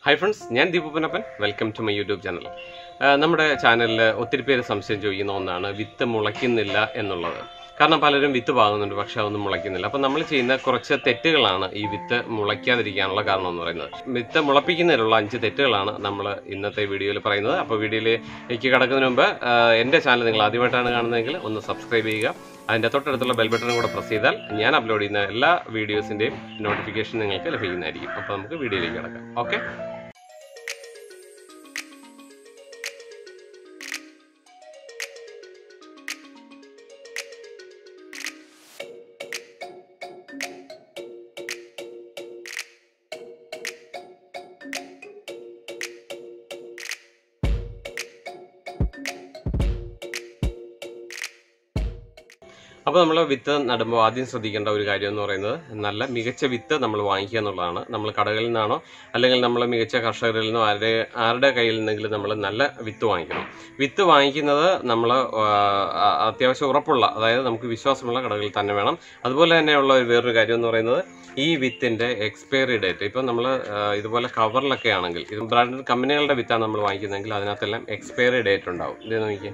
hi friends ഞാൻ Deepu Panappan welcome to my YouTube channel നമ്മുടെ ചാനലിൽ ഒത്തിരി പേര് സംശയം ചോദിക്കുന്ന ഒന്നാണ് വിത്ത് മുളയ്ക്കുന്നില്ല എന്നുള്ളത് കാരണം പലരും വിത്ത് പാകുന്നുണ്ട് പക്ഷെ അതൊന്നും മുളയ്ക്കുന്നില്ല അപ്പം നമ്മൾ ചെയ്യുന്ന കുറച്ച് തെറ്റുകളാണ് ഈ വിത്ത് മുളയ്ക്കാതിരിക്കാനുള്ള കാരണം എന്ന് പറയുന്നത് വിത്ത് മുളപ്പിക്കുന്നതിലുള്ള അഞ്ച് തെറ്റുകളാണ് നമ്മൾ ഇന്നത്തെ വീഡിയോയിൽ പറയുന്നത് അപ്പോൾ വീഡിയോയിലേക്ക് കടക്കുന്നതിന് മുമ്പ് ആ, എൻ്റെ ചാനൽ നിങ്ങൾ ആദ്യമായിട്ടാണ് കാണുന്നതെങ്കിൽ ഒന്ന് സബ്സ്ക്രൈബ് ചെയ്യുക അതിൻ്റെ തൊട്ടടുത്തുള്ള ബെൽ ബട്ടൺ കൂടെ പ്രസ് ചെയ്താൽ ഞാൻ അപ്ലോഡ് ചെയ്യുന്ന എല്ലാ വീഡിയോസിൻ്റെയും നോട്ടിഫിക്കേഷൻ നിങ്ങൾക്ക് ലഭിക്കുന്നതായിരിക്കും അപ്പോൾ നമുക്ക് വീഡിയോയിലേക്ക് കിടക്കാം ഓക്കെ അപ്പോൾ നമ്മൾ വിത്ത് നടുമ്പോൾ ആദ്യം ശ്രദ്ധിക്കേണ്ട ഒരു കാര്യം എന്ന് പറയുന്നത് നല്ല മികച്ച വിത്ത് നമ്മൾ വാങ്ങിക്കുക എന്നുള്ളതാണ് നമ്മൾ കടകളിൽ നിന്നാണോ അല്ലെങ്കിൽ നമ്മൾ മികച്ച കർഷകരിൽ നിന്നോ ആരുടെ ആരുടെ കയ്യിൽ നിന്നെങ്കിലും നമ്മൾ നല്ല വിത്ത് വാങ്ങിക്കണം വിത്ത് വാങ്ങിക്കുന്നത് നമ്മൾ അത്യാവശ്യം ഉറപ്പുള്ള അതായത് നമുക്ക് വിശ്വാസമുള്ള കടകളിൽ തന്നെ വേണം അതുപോലെ തന്നെയുള്ള ഒരു വേറൊരു കാര്യം എന്ന് പറയുന്നത് ഈ വിത്തിൻ്റെ എക്സ്പയറി ഡേറ്റ് ഇപ്പം നമ്മൾ ഇതുപോലെ കവറിലൊക്കെ ആണെങ്കിൽ ഇത് ബ്രാൻഡഡ് കമ്പനികളുടെ വിത്താണ് നമ്മൾ വാങ്ങിക്കുന്നതെങ്കിൽ അതിനകത്തെല്ലാം എക്സ്പയറി ഡേറ്റ് ഉണ്ടാവും ഇത് നോക്കിയേ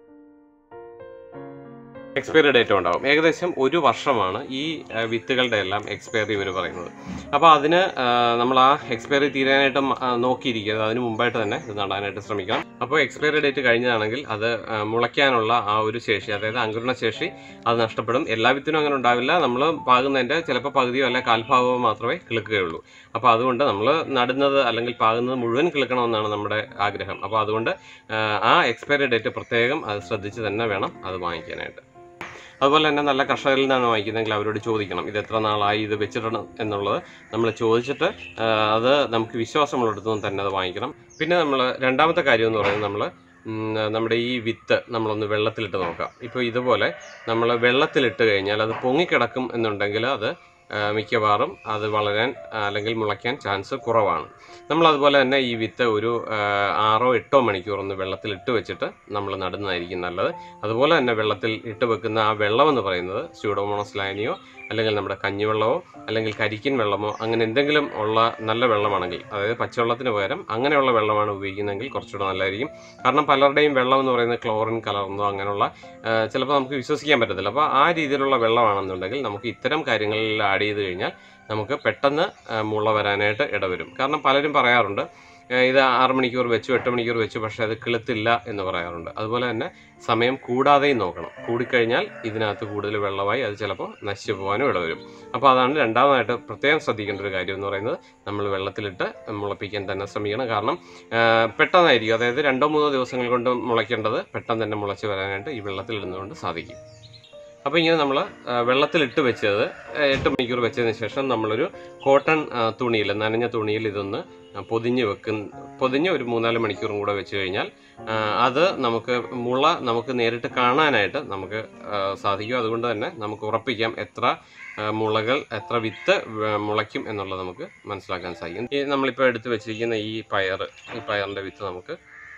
എക്സ്പയറി ഡേറ്റ് ഉണ്ടാവും ഏകദേശം ഒരു വർഷമാണ് ഈ ആ, വിത്തുകളുടെ എല്ലാം എക്സ്പയറി ഇവർ പറയുന്നത് അപ്പോൾ അതിന് ആ, നമ്മൾ ആ എക്സ്പയറി തീരാനായിട്ട് മ- ആ, നോക്കിയിരിക്കരുത് അതിന് മുമ്പായിട്ട് തന്നെ ഇത് നടാനായിട്ട് ശ്രമിക്കണം അപ്പോൾ എക്സ്പയറി ഡേറ്റ് കഴിഞ്ഞതാണെങ്കിൽ അത് ആ, മുളയ്ക്കാനുള്ള ആ ഒരു ശേഷി അതായത് അങ്കുരണ ശേഷി അത് നഷ്ടപ്പെടും എല്ലാ വിത്തിനും അങ്ങനെ ഉണ്ടാവില്ല നമ്മൾ പാകുന്നതിൻ്റെ ചിലപ്പോൾ പകുതിയോ അല്ലെ കാൽഭാഗമോ മാത്രമേ കിളുക്കുകയുള്ളൂ അപ്പോൾ അതുകൊണ്ട് നമ്മൾ നടുന്നത് അല്ലെങ്കിൽ പാകുന്നത് മുഴുവൻ കിളുക്കണമെന്നാണ് നമ്മുടെ ആഗ്രഹം അപ്പോൾ അതുകൊണ്ട് ആ, ആ എക്സ്പയറി ഡേറ്റ് പ്രത്യേകം അത് ശ്രദ്ധിച്ച് തന്നെ വേണം അത് വാങ്ങിക്കാനായിട്ട് അതുപോലെ തന്നെ നല്ല കർഷകരിൽ നിന്നാണ് വാങ്ങിക്കുന്നതെങ്കിൽ അവരോട് ചോദിക്കണം ഇത് എത്ര നാളായി ഇത് വെച്ചിടണം എന്നുള്ളത് നമ്മൾ ചോദിച്ചിട്ട് ആ, അത് നമുക്ക് വിശ്വാസമുള്ളിടത്തു നിന്ന് തന്നെ അത് വാങ്ങിക്കണം പിന്നെ നമ്മൾ രണ്ടാമത്തെ കാര്യം എന്ന് പറയുന്നത് നമ്മൾ നമ്മുടെ ഈ വിത്ത് നമ്മളൊന്ന് വെള്ളത്തിലിട്ട് നോക്കാം ഇപ്പോൾ ഇതുപോലെ നമ്മൾ വെള്ളത്തിലിട്ട് കഴിഞ്ഞാൽ അത് പൊങ്ങിക്കിടക്കും എന്നുണ്ടെങ്കിൽ അത് ആ, മിക്കവാറും അത് വളരാൻ ആ, അല്ലെങ്കിൽ മുളയ്ക്കാൻ ചാൻസ് കുറവാണ് നമ്മൾ അതുപോലെ തന്നെ ഈ വിത്ത് ഒരു ആ, ആറോ എട്ടോ മണിക്കൂർ ഒന്ന് വെള്ളത്തിൽ ഇട്ട് വെച്ചിട്ട് നമ്മൾ നടുന്നതായിരിക്കും നല്ലത് അതുപോലെ തന്നെ വെള്ളത്തിൽ ഇട്ട് വെക്കുന്ന ആ വെള്ളം എന്ന് പറയുന്നത് സ്യൂഡോമോണസ് ലാനിയോ അല്ലെങ്കിൽ നമ്മുടെ കഞ്ഞിവെള്ളമോ അല്ലെങ്കിൽ കരിക്കിൻ വെള്ളമോ അങ്ങനെ എന്തെങ്കിലും ഉള്ള നല്ല വെള്ളമാണെങ്കിൽ അതായത് പച്ചവെള്ളത്തിന് പകരം അങ്ങനെയുള്ള വെള്ളമാണ് ഉപയോഗിക്കുന്നതെങ്കിൽ കുറച്ചുകൂടെ നല്ലതായിരിക്കും കാരണം പലരുടെയും വെള്ളം എന്ന് പറയുന്നത് ക്ലോറിൻ കലർന്നോ അങ്ങനെയുള്ള ആ, ചിലപ്പോൾ നമുക്ക് വിശ്വസിക്കാൻ പറ്റത്തില്ല അപ്പോൾ ആ രീതിയിലുള്ള വെള്ളമാണെന്നുണ്ടെങ്കിൽ നമുക്ക് ഇത്തരം കാര്യങ്ങളിൽ ആഡ് ചെയ്ത് കഴിഞ്ഞാൽ നമുക്ക് പെട്ടെന്ന് ആ, മുള വരാനായിട്ട് ഇടവരും കാരണം പലരും പറയാറുണ്ട് ആ, ഇത് ആറ് മണിക്കൂർ വെച്ചു എട്ട് മണിക്കൂർ വെച്ചു പക്ഷേ അത് കിളുത്തില്ല എന്ന് പറയാറുണ്ട് അതുപോലെ തന്നെ സമയം കൂടാതെയും നോക്കണം കൂടിക്കഴിഞ്ഞാൽ ഇതിനകത്ത് കൂടുതൽ വെള്ളമായി അത് ചിലപ്പോൾ നശിച്ചു പോകാനും ഇടവരും അപ്പോൾ അതാണ് രണ്ടാമതായിട്ട് പ്രത്യേകം ശ്രദ്ധിക്കേണ്ട ഒരു കാര്യം എന്ന് പറയുന്നത് നമ്മൾ വെള്ളത്തിലിട്ട് മുളപ്പിക്കാൻ തന്നെ ശ്രമിക്കണം കാരണം ആ, പെട്ടെന്നായിരിക്കും അതായത് രണ്ടോ മൂന്നോ ദിവസങ്ങൾ കൊണ്ട് മുളയ്ക്കേണ്ടത് പെട്ടെന്ന് തന്നെ മുളച്ച് വരാനായിട്ട് ഈ വെള്ളത്തിലിടുന്നതുകൊണ്ട് സാധിക്കും അപ്പോൾ ഇങ്ങനെ നമ്മൾ വെള്ളത്തിലിട്ട് വെച്ചത് ആ, എട്ട് മണിക്കൂർ വെച്ചതിന് ശേഷം നമ്മളൊരു കോട്ടൺ തുണിയിൽ നനഞ്ഞ തുണിയിൽ ഇതൊന്ന് ആ, പൊതിഞ്ഞ് വെക്കുന്ന പൊതിഞ്ഞ് ഒരു മൂന്നാല് മണിക്കൂറും കൂടെ വെച്ച് കഴിഞ്ഞാൽ ആ, അത് നമുക്ക് മുള നമുക്ക് നേരിട്ട് കാണാനായിട്ട് നമുക്ക് ആ, സാധിക്കും അതുകൊണ്ട് തന്നെ നമുക്ക് ഉറപ്പിക്കാം എത്ര ആ, മുളകൾ എത്ര വിത്ത് വ- മുളയ്ക്കും എന്നുള്ളത് നമുക്ക് മനസ്സിലാക്കാൻ സാധിക്കും ഈ നമ്മളിപ്പോൾ എടുത്ത് വെച്ചിരിക്കുന്ന ഈ പയർ ഈ പയറിൻ്റെ വിത്ത് നമുക്ക്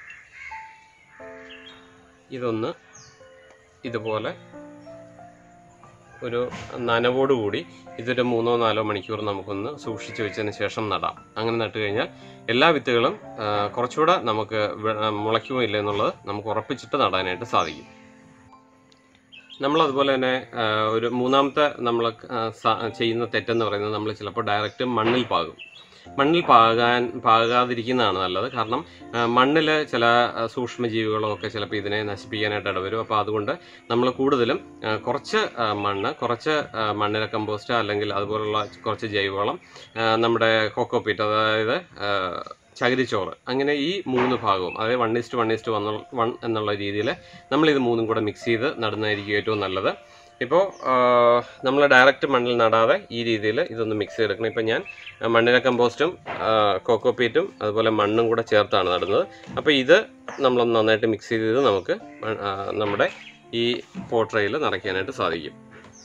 ഇതൊന്ന് ഇതുപോലെ ഒരു നനവോടുകൂടി ഇതൊരു മൂന്നോ നാലോ മണിക്കൂർ നമുക്കൊന്ന് സൂക്ഷിച്ച് വെച്ചതിന് ശേഷം നടാം അങ്ങനെ നട്ട് കഴിഞ്ഞാൽ എല്ലാ വിത്തുകളും ആ, കുറച്ചുകൂടെ നമുക്ക് വെ- ആ, മുളയ്ക്കുമോ ഇല്ല എന്നുള്ളത് നമുക്ക് ഉറപ്പിച്ചിട്ട് നടാനായിട്ട് സാധിക്കും നമ്മൾ അതുപോലെ തന്നെ ആ, ഒരു മൂന്നാമത്തെ നമ്മൾ ചെയ്യുന്ന തെറ്റെന്ന് പറയുന്നത് നമ്മൾ ചിലപ്പോൾ ഡയറക്റ്റ് മണ്ണിൽ പാകും മണ്ണിൽ പാകാൻ പാകാതിരിക്കുന്നതാണ് നല്ലത് കാരണം മണ്ണിൽ ചില ആ, സൂക്ഷ്മജീവികളോ ഒക്കെ ചിലപ്പോൾ ഇതിനെ നശിപ്പിക്കാനായിട്ട് ഇടവരും അപ്പോൾ അതുകൊണ്ട് നമ്മൾ കൂടുതലും ആ, കുറച്ച് ആ, മണ്ണ് കുറച്ച് ആ, മണ്ണിര കമ്പോസ്റ്റ് അല്ലെങ്കിൽ അതുപോലുള്ള കുറച്ച് ജൈവവളം ആ, നമ്മുടെ കോക്കോപ്പീറ്റ് അതായത് ആ, ചകിരിച്ചോറ് അങ്ങനെ ഈ മൂന്ന് ഭാഗവും അതായത് one is to one is to one one എന്നുള്ള രീതിയിൽ നമ്മളിത് മൂന്നും കൂടെ മിക്സ് ചെയ്ത് നടുന്നതായിരിക്കും ഏറ്റവും നല്ലത് ഇപ്പോൾ നമ്മൾ ഡയറക്റ്റ് മണ്ണിൽ നടാതെ ഈ രീതിയിൽ ഇതൊന്ന് മിക്സ് ചെയ്തെടുക്കണം ഇപ്പം ഞാൻ ആ, മണ്ണിര കമ്പോസ്റ്റും ആ, കോക്കോപ്പീറ്റും അതുപോലെ മണ്ണും കൂടെ ചേർത്താണ് നടുന്നത് അപ്പോൾ ഇത് നമ്മളൊന്ന് നന്നായിട്ട് മിക്സ് ചെയ്ത് നമുക്ക് മ- ആ, നമ്മുടെ ഈ പോട്രയിൽ നിറയ്ക്കാനായിട്ട് സാധിക്കും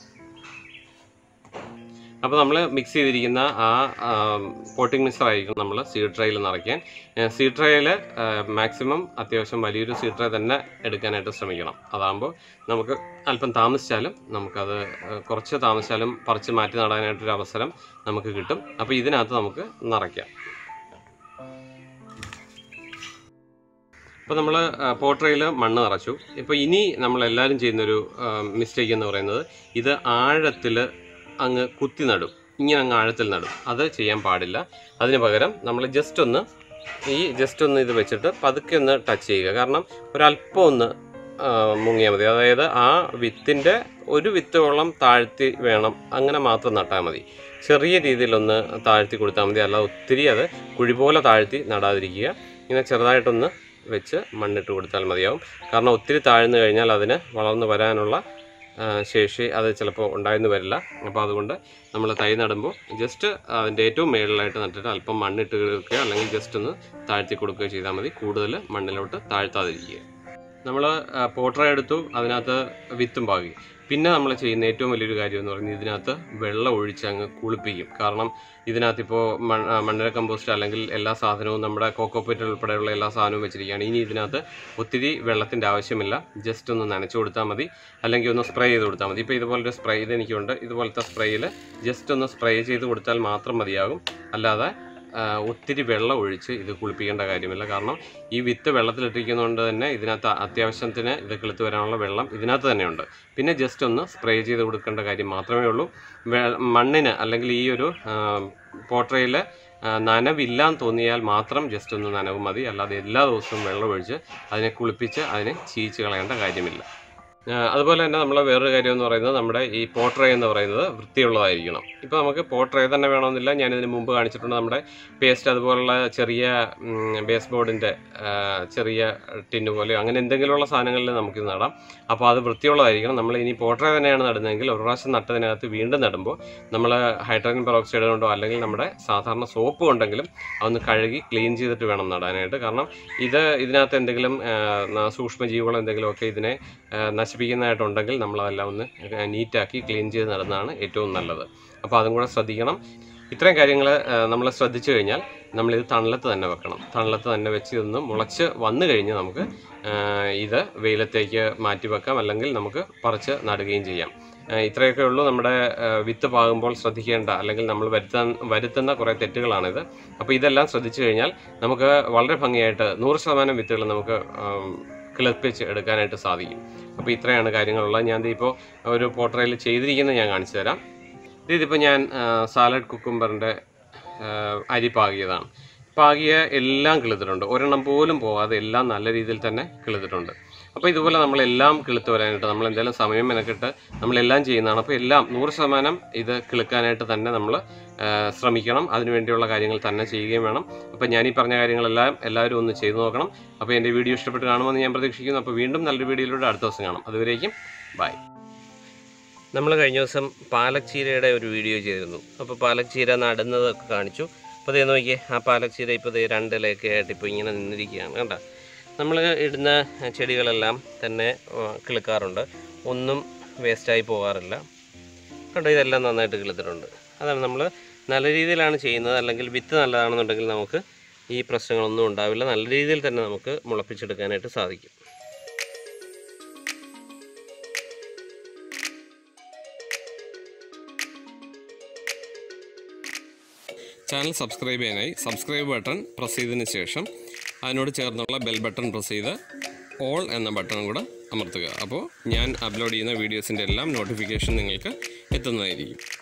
അപ്പോൾ നമ്മൾ മിക്സ് ചെയ്തിരിക്കുന്ന ആ പോട്ടിംഗ് മിക്സർ ആയിരിക്കും നമ്മൾ സീഡ് ട്രേയിൽ നിറയ്ക്കാൻ സീഡ് ട്രേയിൽ മാക്സിമം അത്യാവശ്യം വലിയൊരു സീഡ് ട്രേ തന്നെ എടുക്കാനായിട്ട് ശ്രമിക്കണം അതാകുമ്പോൾ നമുക്ക് അല്പം താമസിച്ചാലും നമുക്കത് ആ, കുറച്ച് താമസിച്ചാലും പറിച്ച് മാറ്റി നടാനായിട്ടൊരു അവസരം നമുക്ക് കിട്ടും അപ്പോൾ ഇതിനകത്ത് നമുക്ക് നിറയ്ക്കാം അപ്പോൾ നമ്മൾ പോട്രയിൽ മണ്ണ് നിറച്ചു ഇപ്പോൾ ഇനി നമ്മളെല്ലാവരും ചെയ്യുന്നൊരു മിസ്റ്റേക്ക് എന്ന് പറയുന്നത് ഇത് ആഴത്തിൽ അങ്ങ് കുത്തി നടും ഇങ്ങനെ അങ്ങ് ആഴത്തിൽ നടും അത് ചെയ്യാൻ പാടില്ല അതിന് പകരം നമ്മൾ ജസ്റ്റ് ഒന്ന് ഈ ജസ്റ്റ് ഒന്ന് ഇത് വെച്ചിട്ട് പതുക്കെ ഒന്ന് ടച്ച് ചെയ്യുക കാരണം ഒരല്പം ഒന്ന് ആ, മുങ്ങിയാൽ മതി അതായത് ആ വിത്തിൻ്റെ ഒരു വിത്തോളം താഴ്ത്തി വേണം അങ്ങനെ മാത്രം നട്ടാൽ മതി ചെറിയ രീതിയിലൊന്ന് താഴ്ത്തി കൊടുത്താൽ മതി അല്ലാതെ ഒത്തിരി അത് കുഴി പോലെ താഴ്ത്തി നടാതിരിക്കുക ഇങ്ങനെ ചെറുതായിട്ടൊന്ന് വെച്ച് മണ്ണിട്ട് കൊടുത്താൽ മതിയാവും കാരണം ഒത്തിരി താഴ്ന്നു കഴിഞ്ഞാൽ അതിന് വളർന്നു വരാനുള്ള ആ, ശേഷി അത് ചിലപ്പോൾ ഉണ്ടായെന്ന് വരില്ല അപ്പോൾ അതുകൊണ്ട് നമ്മൾ തൈ നടുമ്പോൾ ജസ്റ്റ് അതിൻ്റെ ഏറ്റവും മേളിലായിട്ട് നട്ടിട്ട് അല്പം മണ്ണിട്ട് കൊടുക്കുക അല്ലെങ്കിൽ ജസ്റ്റ് ഒന്ന് താഴ്ത്തി കൊടുക്കുകയോ ചെയ്താൽ മതി കൂടുതൽ മണ്ണിലോട്ട് താഴ്ത്താതിരിക്കുക നമ്മൾ പോട്ടറ എടുത്തു അതിനകത്ത് വിത്തും പാകി പിന്നെ നമ്മൾ ചെയ്യുന്ന ഏറ്റവും വലിയൊരു കാര്യം എന്ന് പറയുന്നത് ഇതിനകത്ത് വെള്ളം ഒഴിച്ച് അങ്ങ് കുളിപ്പിക്കും കാരണം ഇതിനകത്ത് ഇപ്പോൾ മണ്ണിര കമ്പോസ്റ്റ് അല്ലെങ്കിൽ എല്ലാ സാധനവും നമ്മുടെ കോക്കോപ്പേറ്റ് ഉൾപ്പെടെയുള്ള എല്ലാ സാധനവും വെച്ചിരിക്കുകയാണ് ഇനി ഇതിനകത്ത് ഒത്തിരി വെള്ളത്തിൻ്റെ ആവശ്യമില്ല ജസ്റ്റ് ഒന്ന് നനച്ചു കൊടുത്താൽ മതി അല്ലെങ്കിൽ ഒന്ന് സ്പ്രേ ചെയ്ത് കൊടുത്താൽ മതി ഇപ്പോൾ ഇതുപോലൊരു സ്പ്രേ ഇത് എനിക്കുണ്ട് ഇതുപോലത്തെ സ്പ്രേയിൽ ജസ്റ്റ് ഒന്ന് സ്പ്രേ ചെയ്ത് കൊടുത്താൽ മാത്രം മതിയാകും അല്ലാതെ ആ, ഒത്തിരി വെള്ളം ഒഴിച്ച് ഇത് കുളിപ്പിക്കേണ്ട കാര്യമില്ല കാരണം ഈ വിത്ത് വെള്ളത്തിലിട്ടിരിക്കുന്നതുകൊണ്ട് തന്നെ ഇതിനകത്ത് അത്യാവശ്യത്തിന് ഇത് കിളുത്ത് വരാനുള്ള വെള്ളം ഇതിനകത്ത് തന്നെയുണ്ട് പിന്നെ ജസ്റ്റ് ഒന്ന് സ്പ്രേ ചെയ്ത് കൊടുക്കേണ്ട കാര്യം മാത്രമേ ഉള്ളൂ വെ- മണ്ണിന് അല്ലെങ്കിൽ ഈ ഒരു പോട്രയിൽ നനവില്ലാന്ന് തോന്നിയാൽ മാത്രം ജസ്റ്റ് ഒന്ന് നനവ് മതി അല്ലാതെ എല്ലാ ദിവസവും വെള്ളം ഒഴിച്ച് അതിനെ കുളിപ്പിച്ച് അതിനെ ചീച്ച് കളയേണ്ട കാര്യമില്ല ആ, അതുപോലെ തന്നെ നമ്മൾ വേറൊരു കാര്യം എന്ന് പറയുന്നത് നമ്മുടെ ഈ പോട്രേ എന്ന് പറയുന്നത് വൃത്തിയുള്ളതായിരിക്കണം ഇപ്പോൾ നമുക്ക് പോട്രേ തന്നെ വേണമെന്നില്ല ഞാനിതിന് മുമ്പ് കാണിച്ചിട്ടുണ്ട് നമ്മുടെ പേസ്റ്റ് അതുപോലുള്ള ചെറിയ ബേസ് ബോർഡിൻ്റെ ചെറിയ ടിന്ന് പോലെ അങ്ങനെ എന്തെങ്കിലുമുള്ള സാധനങ്ങളിൽ നമുക്കിത് നടാം അപ്പോൾ അത് വൃത്തിയുള്ളതായിരിക്കണം നമ്മൾ ഇനി പോട്രേ തന്നെയാണ് നടുന്നതെങ്കിൽ ഒരു പ്രാവശ്യം നട്ടതിനകത്ത് വീണ്ടും നടുമ്പോൾ നമ്മൾ ഹൈഡ്രജൻ പെറോക്സൈഡ് കൊണ്ടോ അല്ലെങ്കിൽ നമ്മുടെ സാധാരണ സോപ്പ് കൊണ്ടെങ്കിലും അതൊന്ന് കഴുകി ക്ലീൻ ചെയ്തിട്ട് വേണം നടാനായിട്ട് കാരണം ഇത് ഇതിനകത്ത് എന്തെങ്കിലും ആ, ന- സൂക്ഷ്മജീവികളോ എന്തെങ്കിലുമൊക്കെ ഇതിനെ ആ, നശിപ്പിക്കുന്നതായിട്ടുണ്ടെങ്കിൽ നമ്മളതെല്ലാം ഒന്ന് നീറ്റാക്കി ക്ലീൻ ചെയ്ത് നടുന്നതാണ് ഏറ്റവും നല്ലത് അപ്പോൾ അതും കൂടെ ശ്രദ്ധിക്കണം ഇത്രയും കാര്യങ്ങൾ നമ്മൾ ശ്രദ്ധിച്ചു കഴിഞ്ഞാൽ നമ്മളിത് തണലത്ത് തന്നെ വെക്കണം തണലത്ത് തന്നെ വെച്ച് ഇതൊന്ന് മുളച്ച് വന്നു കഴിഞ്ഞ് നമുക്ക് ആ, ഇത് വെയിലത്തേക്ക് മാറ്റി വെക്കാം അല്ലെങ്കിൽ നമുക്ക് പറിച്ച് നടുകയും ചെയ്യാം ആ, ഇത്രയൊക്കെ ഉള്ളൂ നമ്മുടെ ആ, വിത്ത് പാകുമ്പോൾ ശ്രദ്ധിക്കേണ്ട അല്ലെങ്കിൽ നമ്മൾ വരുത്താൻ വരുത്തുന്ന കുറേ തെറ്റുകളാണിത് അപ്പോൾ ഇതെല്ലാം ശ്രദ്ധിച്ചു കഴിഞ്ഞാൽ നമുക്ക് വളരെ ഭംഗിയായിട്ട് നൂറ് ശതമാനം വിത്തുകൾ നമുക്ക് ആം, കിളിപ്പിച്ച് എടുക്കാനായിട്ട് സാധിക്കും അപ്പോൾ ഇത്രയാണ് കാര്യങ്ങളുള്ളത് ഞാൻ ഇപ്പോൾ ഒരു പോട്ടറയിൽ ചെയ്തിരിക്കുന്നത് ഞാൻ കാണിച്ചു തരാം ഇതിപ്പോൾ ഞാൻ സാലഡ് കുക്കുംബറിൻ്റെ അരി പാകിയതാണ് പാകിയ എല്ലാം കിളുത്തിട്ടുണ്ട് ഒരെണ്ണം പോലും പോകാതെ എല്ലാം നല്ല രീതിയിൽ തന്നെ കിളുത്തിട്ടുണ്ട് അപ്പോൾ ഇതുപോലെ നമ്മളെല്ലാം കിളുത്ത് വരാനായിട്ട് നമ്മൾ എന്തായാലും സമയം മെനക്കെട്ട് നമ്മളെല്ലാം ചെയ്യുന്നതാണ് അപ്പോൾ എല്ലാം നൂറ് ശതമാനം ഇത് കിളുക്കാനായിട്ട് തന്നെ നമ്മൾ ശ്രമിക്കണം അതിനുവേണ്ടിയുള്ള കാര്യങ്ങൾ തന്നെ ചെയ്യുകയും വേണം അപ്പോൾ ഞാൻ ഈ പറഞ്ഞ കാര്യങ്ങളെല്ലാം എല്ലാവരും ഒന്ന് ചെയ്തു നോക്കണം അപ്പോൾ എൻ്റെ വീഡിയോ ഇഷ്ടപ്പെട്ട് കാണുമെന്ന് ഞാൻ പ്രതീക്ഷിക്കുന്നു അപ്പോൾ വീണ്ടും നല്ലൊരു വീഡിയോയിലൂടെ അടുത്ത ദിവസം കാണാം അതുവരേക്കും ബൈ നമ്മൾ കഴിഞ്ഞ ദിവസം പാലക് ചീരയുടെ ഒരു വീഡിയോ ചെയ്തിരുന്നു അപ്പോൾ പാലക് ചീര നടുന്നതൊക്കെ കാണിച്ചു അപ്പോൾ ദേ നോക്കിയേ ആ പാലക് ചീര ഇപ്പോൾ ദേ രണ്ടിലൊക്കെ ആയിട്ട് ഇപ്പോൾ ഇങ്ങനെ നിന്നിരിക്കുകയാണ് കണ്ട നമ്മൾ ഇടുന്ന ചെടികളെല്ലാം തന്നെ ആ, കിളുക്കാറുണ്ട് ഒന്നും വേസ്റ്റായി പോകാറില്ല കണ്ടോ ഇതെല്ലാം നന്നായിട്ട് കിളുത്തിട്ടുണ്ട് അതാണ് നമ്മൾ നല്ല രീതിയിലാണ് ചെയ്യുന്നത് അല്ലെങ്കിൽ വിത്ത് നല്ലതാണെന്നുണ്ടെങ്കിൽ നമുക്ക് ഈ പ്രശ്നങ്ങളൊന്നും ഉണ്ടാവില്ല നല്ല രീതിയിൽ തന്നെ നമുക്ക് മുളപ്പിച്ചെടുക്കാനായിട്ട് സാധിക്കും ചാനൽ സബ്സ്ക്രൈബ് ചെയ്യാനായി സബ്സ്ക്രൈബ് ബട്ടൺ പ്രസ് ചെയ്തതിന് ശേഷം അതിനോട് ചേർന്നുള്ള ബെൽ ബട്ടൺ പ്രസ് ചെയ്ത് ഓൾ എന്ന ബട്ടൺ കൂടെ അമർത്തുക അപ്പോൾ ഞാൻ അപ്ലോഡ് ചെയ്യുന്ന വീഡിയോസിൻ്റെ എല്ലാം നോട്ടിഫിക്കേഷൻ നിങ്ങൾക്ക് എത്തുന്നതായിരിക്കും